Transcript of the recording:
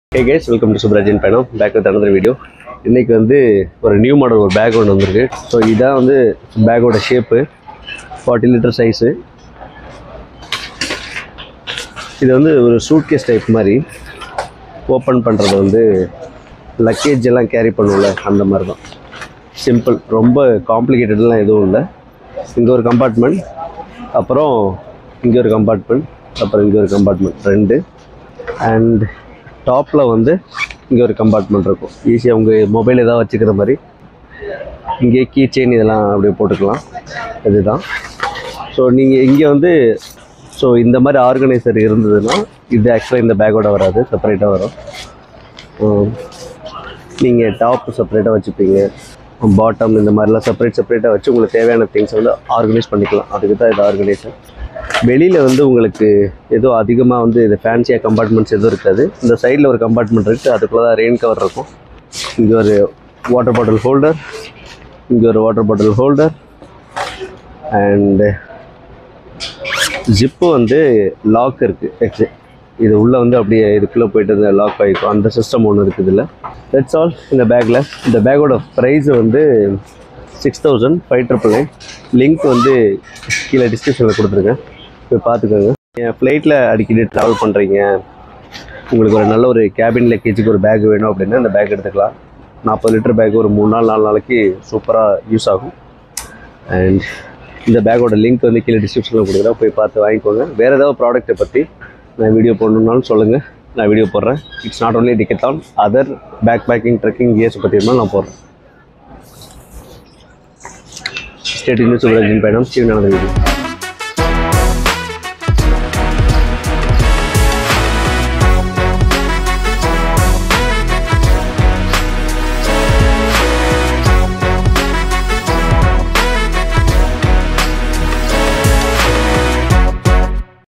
hey guys welcome to சுப்ராஜின் பயணம் back with another video இன்றைக்கி வந்து ஒரு நியூ மாடல் ஒரு பேக் ஒன்று வந்திருக்கு ஸோ இதான் வந்து பேக்கோட ஷேப்பு ஃபார்ட்டி லிட்டர் சைஸு இது வந்து ஒரு சூட்கேஸ் டைப் மாதிரி ஓப்பன் பண்ணுறது வந்து லக்கேஜ் எல்லாம் கேரி பண்ணுவோம்ல அந்த மாதிரி தான் சிம்பிள் ரொம்ப காம்ப்ளிகேட்டட்லாம் எதுவும் இல்லை இங்கே ஒரு கம்பார்ட்மெண்ட் அப்புறம் இங்கே ஒரு கம்பார்ட்மெண்ட் அப்புறம் இங்கே ஒரு கம்பார்ட்மெண்ட் ரெண்டு அண்ட் டாப்பில் வந்து இங்கே ஒரு கம்பார்ட்மெண்ட் இருக்கும் ஈஸியாக உங்கள் மொபைல் ஏதாவது வச்சுக்கிற மாதிரி இங்கே கீ செயின் இதெல்லாம் அப்படியே போட்டுக்கலாம் இதுதான் ஸோ நீங்கள் இங்கே வந்து ஸோ இந்த மாதிரி ஆர்கனைசர் இருந்ததுன்னா இது ஆக்சுவலாக இந்த பேக்கோட வராது செப்பரேட்டாக வரும் நீங்கள் டாப் செப்பரேட்டாக வச்சுப்பீங்க பாட்டம் இந்த மாதிரிலாம் செப்பரேட் செப்பரேட்டாக வச்சு உங்களுக்கு தேவையான திங்ஸ் வந்து ஆர்கனைஸ் பண்ணிக்கலாம் அதுக்கு தான் இது ஆர்கனைசர் வெளியில் வந்து உங்களுக்கு எதுவும் அதிகமாக வந்து இது ஃபேன்சியாக கம்பார்ட்மெண்ட்ஸ் எதுவும் இருக்காது இந்த சைடில் ஒரு கம்பார்ட்மெண்ட் இருக்குது அதுக்குள்ளே தான் ரெயின் கவர் இருக்கும் இங்கே ஒரு வாட்டர் பாட்டில் ஹோல்டர் இங்கே ஒரு water bottle holder and zip வந்து லாக் இருக்குது இது உள்ளே வந்து அப்படியே இதுக்குள்ளே போயிட்டு லாக் ஆகிக்கும் அந்த சிஸ்டம் ஒன்று இருக்குது இதில் தட்ஸ் ஆல் இந்த பேக்கில் இந்த பேக்கோட ப்ரைஸ் வந்து six thousand five triple nine link வந்து கீழே டிஸ்கிரிப்ஷனில் கொடுத்துருக்கேன் போய் பார்த்துக்கோங்க என் ஃப்ளைட்டில் அடிக்கடி ட்ராவல் பண்ணுறீங்க உங்களுக்கு ஒரு நல்ல ஒரு கேபின் லக்கேஜுக்கு ஒரு பேக் வேணும் அப்படின்னா இந்த பேக் எடுத்துக்கலாம் நாற்பது லிட்டர் பேக் ஒரு மூணு நாள் நாலு நாளைக்கு சூப்பராக யூஸ் ஆகும் அண்ட் இந்த பேக்கோட லிங்க் வந்து கீழே டிஸ்கிரிப்ஷனில் கொடுக்குறேன் போய் பார்த்து வாங்கிக்கோங்க வேறு ஏதாவது ப்ராடக்ட்டை பற்றி நான் வீடியோ போடணுன்னாலும் சொல்லுங்கள் நான் வீடியோ போடுறேன் இட்ஸ் நாட் ஒன்லி டிக்கெட்டான் other backpacking trekking gears பற்றி இருந்தாலும் நான் போடுறேன் ஸ்டேட் இன்னும் சுப்ரஜின் பயணம் சீவனானது வீடியோ